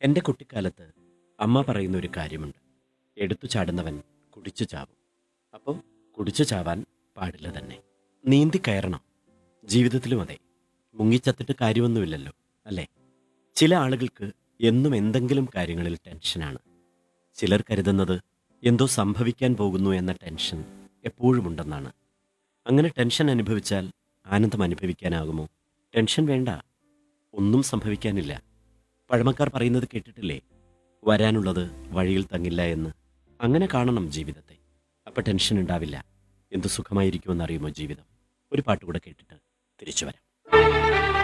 എൻ്റെ കുട്ടിക്കാലത്ത് അമ്മ പറയുന്ന ഒരു കാര്യമുണ്ട് എടുത്തു ചാടുന്നവൻ കുടിച്ചു ചാവും അപ്പോൾ കുടിച്ചു ചാവാൻ പാടില്ല തന്നെ നീന്തി കയറണം ജീവിതത്തിലും അതെ മുങ്ങിച്ചത്തിട്ട് കാര്യമൊന്നുമില്ലല്ലോ അല്ലേ ചില ആളുകൾക്ക് എന്നും എന്തെങ്കിലും കാര്യങ്ങളിൽ ടെൻഷനാണ് ചിലർ കരുതുന്നത് എന്തോ സംഭവിക്കാൻ പോകുന്നു എന്ന ടെൻഷൻ എപ്പോഴുമുണ്ടെന്നാണ് അങ്ങനെ ടെൻഷൻ അനുഭവിച്ചാൽ ആനന്ദം അനുഭവിക്കാനാകുമോ ടെൻഷൻ വേണ്ട ഒന്നും സംഭവിക്കാനില്ല പഴമക്കാർ പറയുന്നത് കേട്ടിട്ടില്ലേ വരാനുള്ളത് വഴിയിൽ തങ്ങില്ല എന്ന് അങ്ങനെ കാണണം ജീവിതത്തെ അപ്പം ടെൻഷൻ ഉണ്ടാവില്ല എന്ത് സുഖമായിരിക്കുമെന്ന് അറിയുമോ ജീവിതം ഒരു പാട്ട് കൂടെ കേട്ടിട്ട് തിരിച്ചു വരാം